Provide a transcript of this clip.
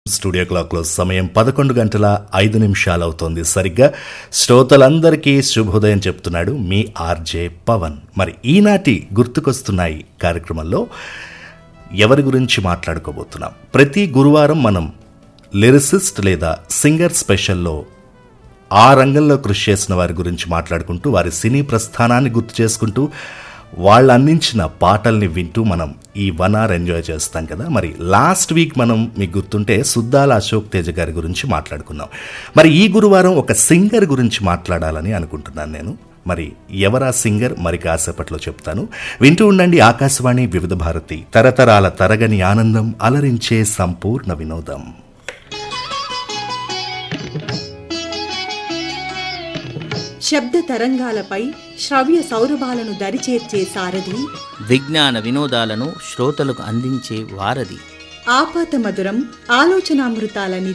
studio క్లాక్లో సమయం పదకొండు గంటల ఐదు నిమిషాలు అవుతోంది సరిగ్గా శ్రోతలందరికీ శుభోదయం చెప్తున్నాడు మీ ఆర్జే పవన్ మరి ఈనాటి గుర్తుకొస్తున్నాయి కార్యక్రమంలో ఎవరి గురించి మాట్లాడుకోబోతున్నాం ప్రతి గురువారం మనం లిరిసిస్ట్ లేదా సింగర్ స్పెషల్లో ఆ రంగంలో కృషి చేసిన వారి గురించి మాట్లాడుకుంటూ వారి సినీ ప్రస్థానాన్ని గుర్తు చేసుకుంటూ వాళ్ళు అందించిన పాటల్ని వింటూ మనం ఈ వన్ అవర్ ఎంజాయ్ చేస్తాం కదా మరి లాస్ట్ వీక్ మనం మీకు గుర్తుంటే సుద్దాల అశోక్ తేజ గారి గురించి మాట్లాడుకున్నాం మరి ఈ గురువారం ఒక సింగర్ గురించి మాట్లాడాలని అనుకుంటున్నాను నేను మరి ఎవరా సింగర్ మరి కాసేపట్లో చెప్తాను వింటూ ఉండండి ఆకాశవాణి వివిధ భారతి తరతరాల తరగని ఆనందం అలరించే సంపూర్ణ వినోదం శబ్ద తరంగాలపై శ్రవ్య సౌరభాలను దరిచేర్చే సారథి విజ్ఞాన వినోదాలను శ్రోతలకు అందించే వారధి ఆపాత మధురం ఆలోచనామృతాల